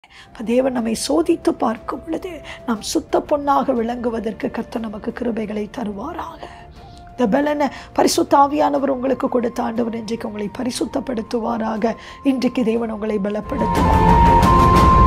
தேவன் நம்மை சோதித்து பார்க்கும் பொழுது நாம் சுத்த பொன்னாக விளங்குவதற்கு கர்த்தர் நமக்கு கிருபைகளை தருவாராக இந்த பலனை பரிசுத்தாவியானவர் உங்களுக்கு கொடுத்த ஆண்டவர் இன்றைக்கு உங்களை பரிசுத்தப்படுத்துவாராக இன்றைக்கு தேவன் உங்களை பலப்படுத்துவார்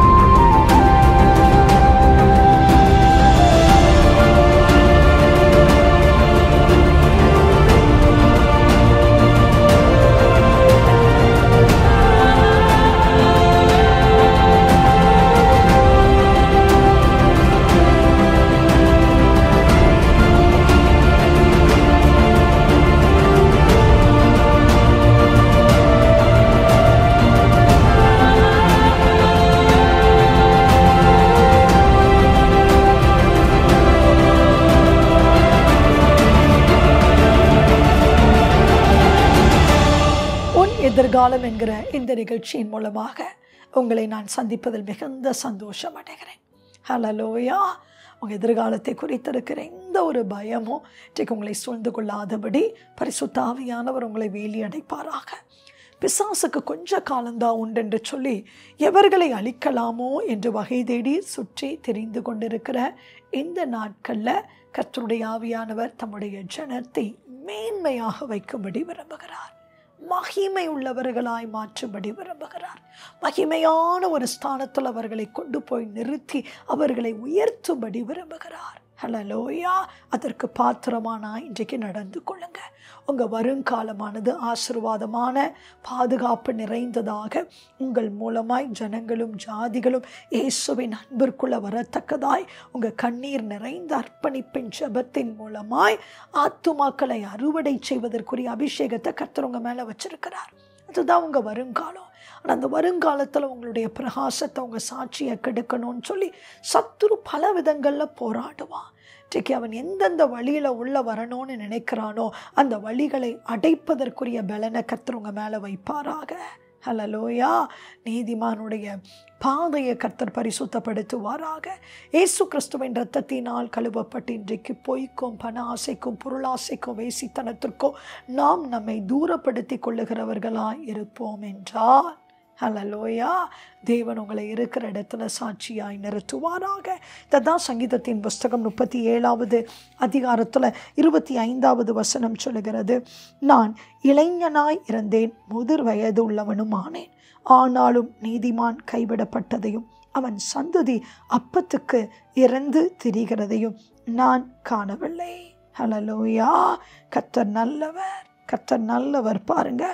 உன் எதிர்காலம் என்கிற இந்த நிகழ்ச்சியின் மூலமாக உங்களை நான் சந்திப்பதில் மிகுந்த சந்தோஷம் அடைகிறேன் ஹலலோயா உங்கள் எதிர்காலத்தை குறித்திருக்கிற எந்த ஒரு பயமும் இன்றைக்கு உங்களை சூழ்ந்து கொள்ளாதபடி பரிசுத்தாவியானவர் உங்களை வேலி அடைப்பாராக பிசாசுக்கு கொஞ்ச காலம்தான் உண்டென்று சொல்லி எவர்களை அழிக்கலாமோ என்று வகை தேடி சுற்றி தெரிந்து கொண்டிருக்கிற இந்த நாட்களில் கர்த்தருடைய ஆவியானவர் தம்முடைய ஜனத்தை மேன்மையாக வைக்கும்படி விரும்புகிறார் மகிமை உள்ளவர்களாய் மாற்றும்படி விரும்புகிறார் மகிமையான ஒரு ஸ்தானத்தில் அவர்களை கொண்டு போய் நிறுத்தி அவர்களை உயர்த்தும்படி விரும்புகிறார் ஹலலோயா அதற்கு பாத்திரமானா இன்றைக்கு நடந்து கொள்ளுங்க உங்கள் வருங்காலமானது ஆசிர்வாதமான பாதுகாப்பு நிறைந்ததாக உங்கள் மூலமாய் ஜனங்களும் ஜாதிகளும் இயேசுவின் அன்பிற்குள்ள வரத்தக்கதாய் உங்கள் கண்ணீர் நிறைந்த அர்ப்பணிப்பின் ஜெபத்தின் மூலமாய் ஆத்துமாக்களை அறுவடை செய்வதற்குரிய அபிஷேகத்தை கர்த்தர் உங்கள் மேலே வச்சிருக்கிறார் அதுதான் உங்கள் வருங்காலம் ஆனால் அந்த வருங்காலத்தில் உங்களுடைய பிரகாசத்தை உங்கள் சாட்சியை கெடுக்கணும்னு சொல்லி சத்துரு பல விதங்களில் போராடுவான் இன்றைக்கு அவன் எந்தெந்த வழியில் உள்ள வரணும்னு நினைக்கிறானோ அந்த வழிகளை அடைப்பதற்குரிய பலனை கர்த்தர் உங்கள் மேலே வைப்பாராக ஹலலோயா நீதிமானுடைய பாதையை கர்த்தர் பரிசுத்தப்படுத்துவாராக இயேசு கிறிஸ்துவின் இரத்தத்தினால் கழுவப்பட்டு இன்றைக்கு பொய்க்கும் பண ஆசைக்கும் பொருளாசைக்கும் வேசித்தனத்திற்கும் நாம் நம்மை தூரப்படுத்தி கொள்ளுகிறவர்களாய் இருப்போம் என்றால் ஹலலோயா தேவன் உங்களை இருக்கிற இடத்துல சாட்சியாய் நிறுத்துவாராக இதுதான் சங்கீதத்தின் புஸ்தகம் முப்பத்தி ஏழாவது அதிகாரத்தில் இருபத்தி ஐந்தாவது வசனம் சொல்லுகிறது நான் இளைஞனாய் இருந்தேன் முதிர் வயது உள்ளவனும் ஆனேன் ஆனாலும் நீதிமான் கைவிடப்பட்டதையும் அவன் சந்ததி அப்பத்துக்கு இறந்து திரிகிறதையும் நான் காணவில்லை ஹலலோயா கத்தர் நல்லவர் கத்தர் நல்லவர் பாருங்க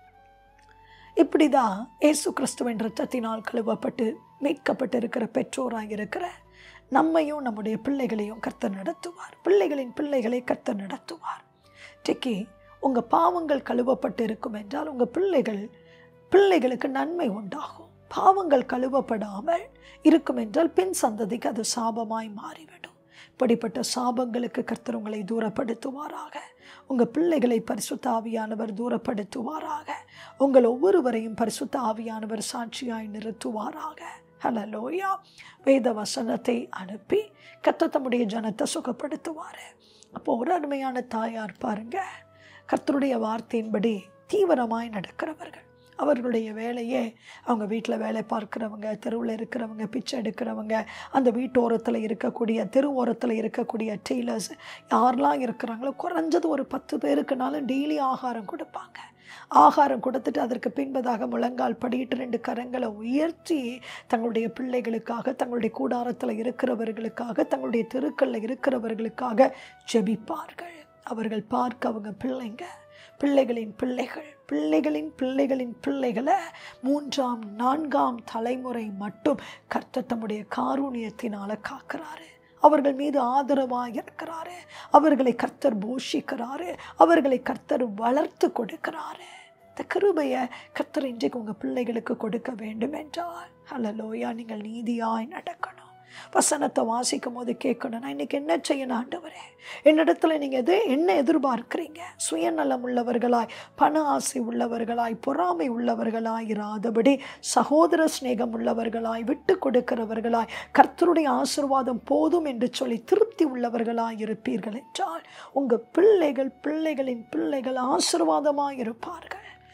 இப்படி தான் ஏசு கிறிஸ்துவின் ரத்தத்தினால் கழுவப்பட்டு மீட்கப்பட்டு இருக்கிற பெற்றோராக இருக்கிற நம்மையும் நம்முடைய பிள்ளைகளையும் கர்த்தர் நடத்துவார் பிள்ளைகளின் பிள்ளைகளை கர்த்தர் நடத்துவார் இன்றைக்கு உங்கள் பாவங்கள் கழுவப்பட்டு இருக்கும் என்றால் உங்கள் பிள்ளைகள் பிள்ளைகளுக்கு நன்மை உண்டாகும் பாவங்கள் கழுவப்படாமல் இருக்கும் என்றால் பின் சந்ததிக்கு அது சாபமாய் மாறிவிடும் இப்படிப்பட்ட சாபங்களுக்கு கர்த்தர் உங்களை தூரப்படுத்துவாராக உங்கள் பிள்ளைகளை பரிசுத்த ஆவியானவர் தூரப்படுத்துவாராக உங்கள் ஒவ்வொருவரையும் பரிசுத்த ஆவியானவர் சாட்சியாய் நிறுத்துவாராக ஹலலோயா வேத வசனத்தை அனுப்பி கத்த தம்முடைய ஜனத்தை சுகப்படுத்துவார் அப்போ ஒரு அருமையான தாயார் பாருங்க கர்த்தருடைய வார்த்தையின்படி தீவிரமாய் நடக்கிறவர்கள் அவர்களுடைய வேலையே அவங்க வீட்டில் வேலை பார்க்குறவங்க தெருவில் இருக்கிறவங்க பிச்சை எடுக்கிறவங்க அந்த வீட்டோரத்தில் இருக்கக்கூடிய தெரு ஓரத்தில் இருக்கக்கூடிய டெய்லர்ஸ் யாரெல்லாம் இருக்கிறாங்களோ குறைஞ்சது ஒரு பத்து பேருக்குனாலும் டெய்லி ஆகாரம் கொடுப்பாங்க ஆகாரம் கொடுத்துட்டு அதற்கு பின்பதாக முழங்கால் படியிட்டு ரெண்டு கரங்களை உயர்த்தி தங்களுடைய பிள்ளைகளுக்காக தங்களுடைய கூடாரத்தில் இருக்கிறவர்களுக்காக தங்களுடைய தெருக்களில் இருக்கிறவர்களுக்காக ஜெபிப்பார்கள் அவர்கள் பார்க்க அவங்க பிள்ளைங்க பிள்ளைகளின் பிள்ளைகள் பிள்ளைகளின் பிள்ளைகளின் பிள்ளைகளை மூன்றாம் நான்காம் தலைமுறை மட்டும் கர்த்தர் தம்முடைய காரூணியத்தினால காக்கிறாரு அவர்கள் மீது ஆதரவாக இருக்கிறாரு அவர்களை கர்த்தர் போஷிக்கிறாரு அவர்களை கர்த்தர் வளர்த்து கொடுக்கிறாரு இந்த கிருபையை கர்த்தர் இன்றைக்கு உங்கள் பிள்ளைகளுக்கு கொடுக்க வேண்டும் என்றால் ஹலலோயா நீங்கள் நீதியாய் நடக்கணும் வசனத்தை வாசிக்கும் போது கேட்கணும் நான் இன்னைக்கு என்ன செய்யணும் ஆண்டவரே என்னிடத்துல நீங்கள் எது என்ன எதிர்பார்க்குறீங்க சுயநலம் உள்ளவர்களாய் பண ஆசை உள்ளவர்களாய் பொறாமை உள்ளவர்களாய் இராதபடி சகோதர சிநேகம் உள்ளவர்களாய் விட்டு கொடுக்கிறவர்களாய் கர்த்தருடைய ஆசிர்வாதம் போதும் என்று சொல்லி திருப்தி உள்ளவர்களாய் இருப்பீர்கள் என்றால் உங்கள் பிள்ளைகள் பிள்ளைகளின் பிள்ளைகள் ஆசிர்வாதமாக இருப்பார்கள்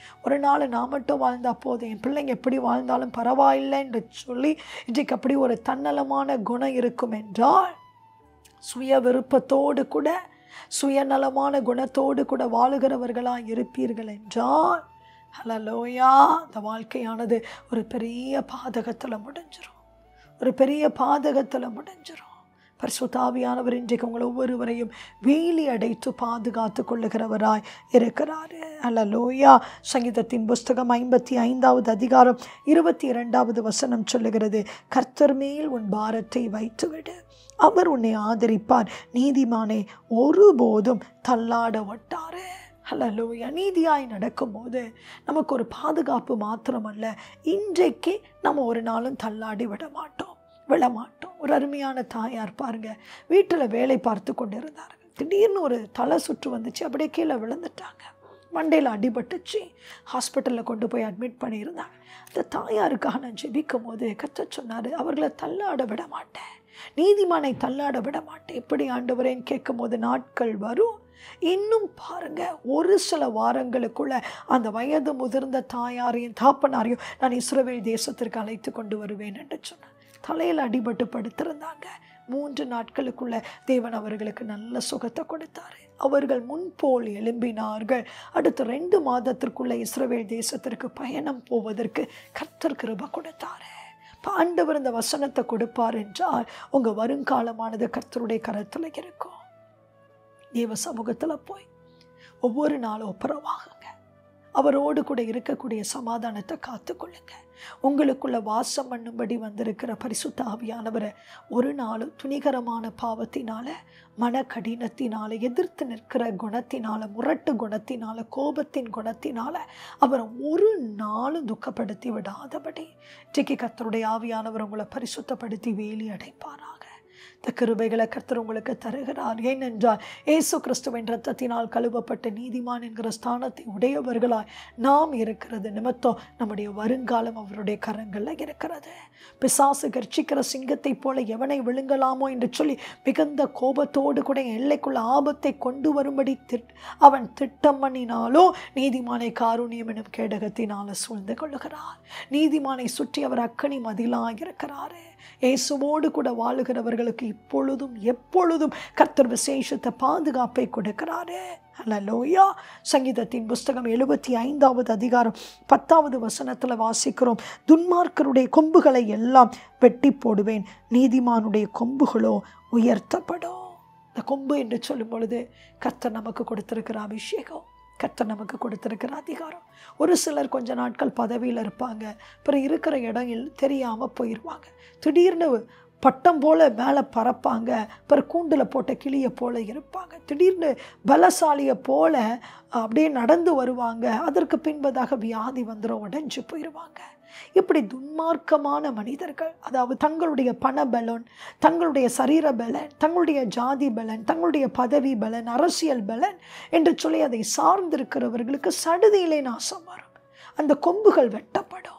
ஒரு நாள் நான் மட்டும் வாழ்ந்தா போதும் என் பிள்ளைங்க எப்படி வாழ்ந்தாலும் பரவாயில்லை என்று சொல்லி இன்றைக்கு அப்படி ஒரு தன்னலமான குணம் இருக்கும் என்றால் சுய விருப்பத்தோடு கூட சுயநலமான குணத்தோடு கூட வாழுகிறவர்களாக இருப்பீர்கள் என்றால் ஹலலோயா இந்த வாழ்க்கையானது ஒரு பெரிய பாதகத்தில் முடிஞ்சிரும் ஒரு பெரிய பாதகத்தில் முடிஞ்சிரும் பரிசுத்தாவியானவர் இன்றைக்கு உங்களை ஒவ்வொருவரையும் வேலி அடைத்து பாதுகாத்து கொள்ளுகிறவராய் இருக்கிறாரு அல்லலோயா சங்கீதத்தின் புஸ்தகம் ஐம்பத்தி ஐந்தாவது அதிகாரம் இருபத்தி இரண்டாவது வசனம் சொல்லுகிறது கர்த்தர் மேல் உன் பாரத்தை வைத்துவிடு அவர் உன்னை ஆதரிப்பார் நீதிமானே ஒருபோதும் தள்ளாட ஒட்டாரு ஹலலோயா நீதியாய் நடக்கும்போது நமக்கு ஒரு பாதுகாப்பு மாத்திரமல்ல இன்றைக்கு நம்ம ஒரு நாளும் தள்ளாடி விட மாட்டோம் விழ மாட்டோம் ஒரு அருமையான தாயார் பாருங்க வீட்டில் வேலை பார்த்து கொண்டு இருந்தார்கள் திடீர்னு ஒரு தலை சுற்று வந்துச்சு அப்படியே கீழே விழுந்துட்டாங்க மண்டையில் அடிபட்டுச்சு ஹாஸ்பிட்டலில் கொண்டு போய் அட்மிட் பண்ணியிருந்தாங்க அந்த தாயாருக்காக நான் ஜெபிக்கும் போது கத்த சொன்னார் அவர்களை தள்ளாட விட மாட்டேன் நீதிமானை தள்ளாட விட மாட்டேன் எப்படி ஆண்டவரேன்னு கேட்கும்போது நாட்கள் வரும் இன்னும் பாருங்க ஒரு சில வாரங்களுக்குள்ள அந்த வயது முதிர்ந்த தாயாரையும் தாப்பனாரையும் நான் இஸ்ரவேல் தேசத்திற்கு அழைத்து கொண்டு வருவேன் என்று சொன்னேன் தலையில் அடிபட்டு படுத்திருந்தாங்க மூன்று நாட்களுக்குள்ள தேவன் அவர்களுக்கு நல்ல சுகத்தை கொடுத்தாரு அவர்கள் முன்போல் எழும்பினார்கள் அடுத்த ரெண்டு மாதத்திற்குள்ள இஸ்ரவேல் தேசத்திற்கு பயணம் போவதற்கு கர்த்தர் கிருப கொடுத்தாரு ஆண்டவர் இந்த வசனத்தை கொடுப்பார் என்றால் உங்கள் வருங்காலமானது கர்த்தருடைய கரத்தில் இருக்கும் தேவ சமூகத்தில் போய் ஒவ்வொரு நாளும் ஒப்புரவாகுங்க அவரோடு கூட இருக்கக்கூடிய சமாதானத்தை காத்துக்கொள்ளுங்க உங்களுக்குள்ள வாசம் பண்ணும்படி வந்திருக்கிற பரிசுத்த ஆவியானவரை ஒரு நாளும் துணிகரமான பாவத்தினால மன கடினத்தினால எதிர்த்து நிற்கிற குணத்தினால முரட்டு குணத்தினால கோபத்தின் குணத்தினால அவரை ஒரு நாளும் துக்கப்படுத்தி விடாதபடி இன்றைக்கு கர்த்தருடைய ஆவியானவர் உங்களை பரிசுத்தப்படுத்தி வேலி அடைப்பாராக இந்த கிருபைகளை கர்த்தர் உங்களுக்கு தருகிறார் ஏனென்றால் ஏசு கிறிஸ்துவின் ரத்தத்தினால் கழுவப்பட்ட நீதிமான் என்கிற ஸ்தானத்தை உடையவர்களாய் நாம் இருக்கிறது நிமித்தம் நம்முடைய வருங்காலம் அவருடைய கரங்களில் இருக்கிறது பிசாசு கர்ச்சிக்கிற சிங்கத்தை போல எவனை விழுங்கலாமோ என்று சொல்லி மிகுந்த கோபத்தோடு கூட எல்லைக்குள்ள ஆபத்தை கொண்டு வரும்படி திட் அவன் திட்டம் பண்ணினாலோ நீதிமானை காரூணியம் எனும் கேடகத்தினால சூழ்ந்து கொள்ளுகிறார் நீதிமானை சுற்றி அவர் அக்கனி மதிலாக இருக்கிறாரு இயேசுவோடு கூட வாழுகிறவர்களுக்கு இப்பொழுதும் எப்பொழுதும் கர்த்தர் விசேஷத்தை பாதுகாப்பை கொடுக்கிறாரு ஹலலோயா சங்கீதத்தின் புஸ்தகம் எழுபத்தி ஐந்தாவது அதிகாரம் பத்தாவது வசனத்தில் வாசிக்கிறோம் துன்மார்க்கருடைய கொம்புகளை எல்லாம் வெட்டி போடுவேன் நீதிமானுடைய கொம்புகளோ உயர்த்தப்படும் இந்த கொம்பு என்று சொல்லும் பொழுது கர்த்தர் நமக்கு கொடுத்திருக்கிற அபிஷேகம் கர்த்தர் நமக்கு கொடுத்துருக்கிற அதிகாரம் ஒரு சிலர் கொஞ்ச நாட்கள் பதவியில் இருப்பாங்க அப்புறம் இருக்கிற இடம் இல் தெரியாமல் போயிடுவாங்க திடீர்னு பட்டம் போல் மேலே பறப்பாங்க அப்புறம் கூண்டில் போட்ட கிளியை போல் இருப்பாங்க திடீர்னு பலசாலியை போல அப்படியே நடந்து வருவாங்க அதற்கு பின்பதாக வியாதி வந்துடும் உடஞ்சி போயிடுவாங்க இப்படி துன்மார்க்கமான மனிதர்கள் அதாவது தங்களுடைய பண பலன் தங்களுடைய சரீர பலன் தங்களுடைய ஜாதி பலன் தங்களுடைய பதவி பலன் அரசியல் பலன் என்று சொல்லி அதை சார்ந்திருக்கிறவர்களுக்கு சடுதியிலே நாசம் வரும் அந்த கொம்புகள் வெட்டப்படும்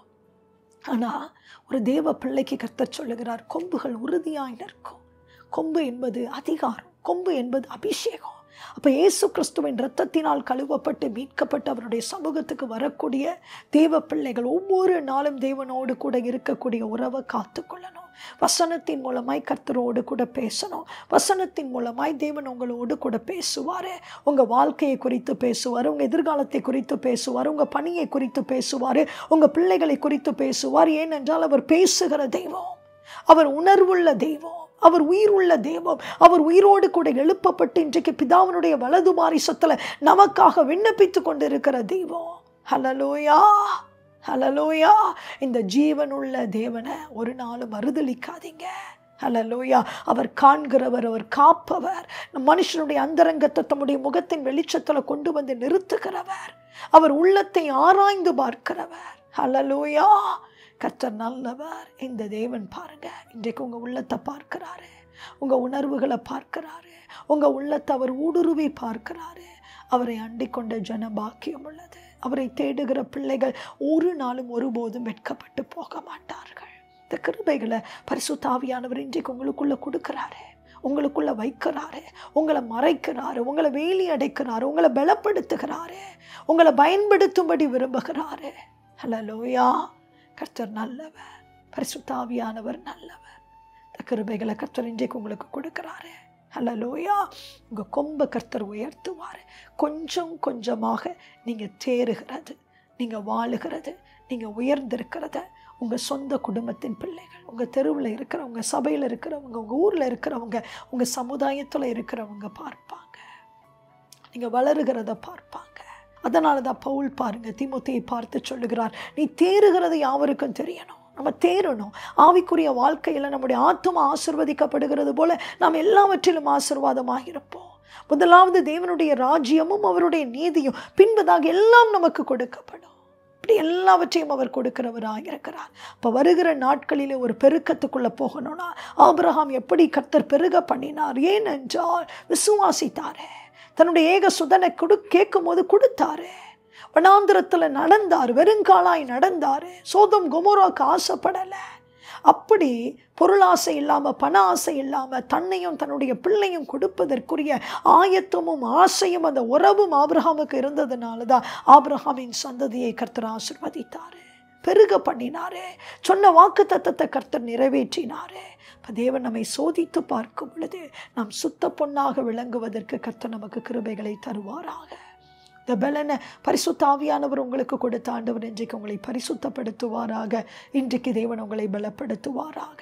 ஆனால் ஒரு தேவ பிள்ளைக்கு கர்த்தர் சொல்லுகிறார் கொம்புகள் உறுதியாய் நிற்கும் கொம்பு என்பது அதிகாரம் கொம்பு என்பது அபிஷேகம் அப்போ இயேசு கிறிஸ்துவின் இரத்தத்தினால் கழுவப்பட்டு மீட்கப்பட்டு அவருடைய சமூகத்துக்கு வரக்கூடிய தேவ பிள்ளைகள் ஒவ்வொரு நாளும் தேவனோடு கூட இருக்கக்கூடிய உறவை காத்துக்கொள்ளணும் வசனத்தின் மூலமாய் கர்த்தரோடு கூட பேசணும் வசனத்தின் மூலமாய் தேவன் உங்களோடு கூட பேசுவார் உங்கள் வாழ்க்கையை குறித்து பேசுவார் உங்கள் எதிர்காலத்தை குறித்து பேசுவார் உங்கள் பணியை குறித்து பேசுவார் உங்கள் பிள்ளைகளை குறித்து பேசுவார் ஏனென்றால் அவர் பேசுகிற தெய்வம் அவர் உணர்வுள்ள தெய்வம் அவர் உயிர் உள்ள தெய்வம் அவர் உயிரோடு கூட எழுப்பப்பட்டு இன்றைக்கு பிதாவினுடைய வலது மாரிசத்தில் நமக்காக விண்ணப்பித்து கொண்டு இருக்கிற தெய்வம் ஹலலோயா ஹலலோயா இந்த ஜீவனுள்ள தேவனை ஒரு நாளும் மறுதளிக்காதீங்க ஹலலோயா அவர் காண்கிறவர் அவர் காப்பவர் மனுஷனுடைய அந்தரங்கத்தை தம்முடைய முகத்தின் வெளிச்சத்தில் கொண்டு வந்து நிறுத்துகிறவர் அவர் உள்ளத்தை ஆராய்ந்து பார்க்கிறவர் ஹலலோயா கர்த்தர் நல்லவர் இந்த தேவன் பாருங்க இன்றைக்கு உங்கள் உள்ளத்தை பார்க்கிறாரு உங்கள் உணர்வுகளை பார்க்கிறாரு உங்கள் உள்ளத்தை அவர் ஊடுருவி பார்க்கிறாரு அவரை அண்டிக் கொண்ட ஜன பாக்கியம் உள்ளது அவரை தேடுகிற பிள்ளைகள் ஒரு நாளும் ஒருபோதும் வெட்கப்பட்டு போக மாட்டார்கள் இந்த கிருபைகளை பரிசுத்தாவியானவர் இன்றைக்கு உங்களுக்குள்ள கொடுக்குறாரு உங்களுக்குள்ள வைக்கிறாரு உங்களை மறைக்கிறாரு உங்களை வேலி அடைக்கிறாரு உங்களை பலப்படுத்துகிறாரு உங்களை பயன்படுத்தும்படி விரும்புகிறாரு ஹலலோயா கர்த்தர் நல்லவர் பரிசுத்தாவியானவர் நல்லவர் இந்த கிருபைகளை கர்த்தர் இன்றைக்கு உங்களுக்கு கொடுக்குறாரு ஹலலோயா உங்கள் கொம்பை கர்த்தர் உயர்த்துவார் கொஞ்சம் கொஞ்சமாக நீங்கள் தேறுகிறது நீங்கள் வாழுகிறது நீங்கள் உயர்ந்திருக்கிறத உங்கள் சொந்த குடும்பத்தின் பிள்ளைகள் உங்கள் தெருவில் இருக்கிறவங்க சபையில் இருக்கிறவங்க உங்கள் ஊரில் இருக்கிறவங்க உங்கள் சமுதாயத்தில் இருக்கிறவங்க பார்ப்பாங்க நீங்கள் வளருகிறத பார்ப்பாங்க அதனால தான் பவுல் பாருங்க திமுத்தையை பார்த்து சொல்லுகிறார் நீ தேறுகிறது யாவருக்கும் தெரியணும் நம்ம தேறணும் ஆவிக்குரிய வாழ்க்கையில் நம்முடைய ஆத்மா ஆசிர்வதிக்கப்படுகிறது போல நாம் எல்லாவற்றிலும் ஆசிர்வாதமாக இருப்போம் முதலாவது தேவனுடைய ராஜ்யமும் அவருடைய நீதியும் பின்பதாக எல்லாம் நமக்கு கொடுக்கப்படும் இப்படி எல்லாவற்றையும் அவர் கொடுக்கிறவராக இருக்கிறார் இப்போ வருகிற நாட்களிலே ஒரு பெருக்கத்துக்குள்ளே போகணும்னா ஆபிரகாம் எப்படி கர்த்தர் பெருக பண்ணினார் ஏனென்றால் விசுவாசித்தாரே தன்னுடைய ஏக சுதனை கொடு கேட்கும் போது கொடுத்தாரு வனாந்திரத்தில் நடந்தார் வெறுங்காலாய் நடந்தார் சோதம் குமோராக்கு ஆசைப்படலை அப்படி பொருளாசை இல்லாமல் பண ஆசை இல்லாமல் தன்னையும் தன்னுடைய பிள்ளையும் கொடுப்பதற்குரிய ஆயத்தமும் ஆசையும் அந்த உறவும் ஆபிரஹாமுக்கு இருந்ததுனால தான் ஆபிரஹாமின் சந்ததியை கர்த்தர் ஆசிர்வதித்தார் பெருக பண்ணினாரு சொன்ன வாக்கு தத்தத்தை கர்த்தர் நிறைவேற்றினாரு இப்போ தேவன் நம்மை சோதித்து பார்க்கும் பொழுது நாம் சுத்த பொண்ணாக விளங்குவதற்கு கர்த்தர் நமக்கு கிருபைகளை தருவாராக இந்த பலனை பரிசுத்தாவியானவர் உங்களுக்கு கொடுத்த ஆண்டவர் இன்றைக்கு உங்களை பரிசுத்தப்படுத்துவாராக இன்றைக்கு தேவன் உங்களை பலப்படுத்துவாராக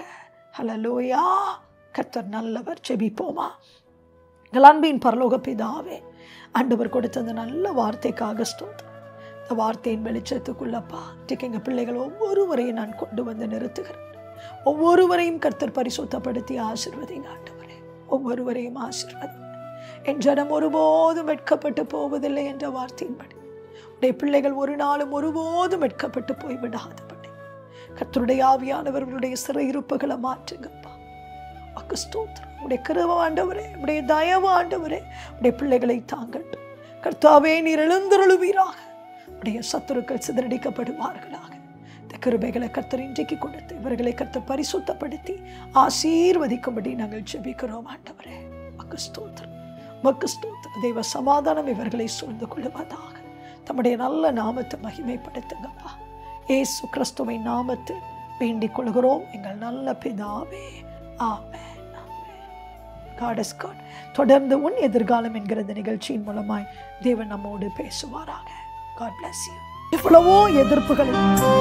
ஹலலோயா கர்த்தர் நல்லவர் செபிப்போமா எங்கள் அன்பின் பரலோக பிதாவே ஆண்டவர் கொடுத்த அந்த நல்ல வார்த்தைக்காக ஸ்தோத்திரம் இந்த வார்த்தையின் வெளிச்சத்துக்குள்ளப்பா இன்றைக்கு எங்கள் பிள்ளைகள் ஒவ்வொருவரையும் நான் கொண்டு வந்து நிறுத்துகிறேன் ஒவ்வொருவரையும் கர்த்தர் பரிசுத்தப்படுத்தி ஆசிர்வதிங்க ஆண்டவரே ஒவ்வொருவரையும் ஆசிர்வதி என் ஜனம் ஒருபோதும் வெட்கப்பட்டு போவதில்லை என்ற வார்த்தையின்படி உடைய பிள்ளைகள் ஒரு நாளும் ஒருபோதும் வெட்கப்பட்டு போய்விடாதபடி கர்த்தருடைய ஆவியானவர்களுடைய சிறையிருப்புகளை மாற்றுங்கப்பா அக்கு ஸ்தோத்திரம் உடைய கிருவ ஆண்டவரே உடைய தயவு ஆண்டவரே உடைய பிள்ளைகளை தாங்கட்டும் கர்த்தாவே நீர் எழுந்தருளுவீராக உடைய சத்துருக்கள் சிதறடிக்கப்படுவார்களாக இந்த கிருபைகளை கர்த்தர் இன்றைக்கு கொடுத்து இவர்களை கர்த்தர் பரிசுத்தப்படுத்தி ஆசீர்வதிக்கும்படி நாங்கள் ஜெபிக்கிறோம் ஆண்டவரே மக்கு ஸ்தோத்திரம் மக்கு ஸ்தோத்திரம் தெய்வ சமாதானம் இவர்களை சூழ்ந்து கொள்வதாக தம்முடைய நல்ல நாமத்தை மகிமைப்படுத்துங்கப்பா ஏசு கிறிஸ்துவை நாமத்தில் வேண்டிக் கொள்கிறோம் எங்கள் நல்ல பிதாவே ஆமென் காடஸ் காட் தொடர்ந்து உன் எதிர்காலம் என்கிற இந்த நிகழ்ச்சியின் மூலமாய் தேவன் நம்மோடு பேசுவாராக காட் bless you எவ்வளவோ எதிர்ப்புகள்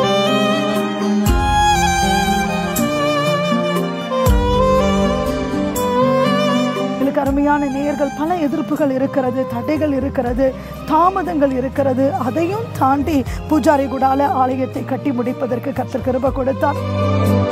எங்களுக்கு அருமையான நேயர்கள் பல எதிர்ப்புகள் இருக்கிறது தடைகள் இருக்கிறது தாமதங்கள் இருக்கிறது அதையும் தாண்டி பூஜாரி குடால ஆலயத்தை கட்டி முடிப்பதற்கு கர்த்தர் கிருப கொடுத்தார்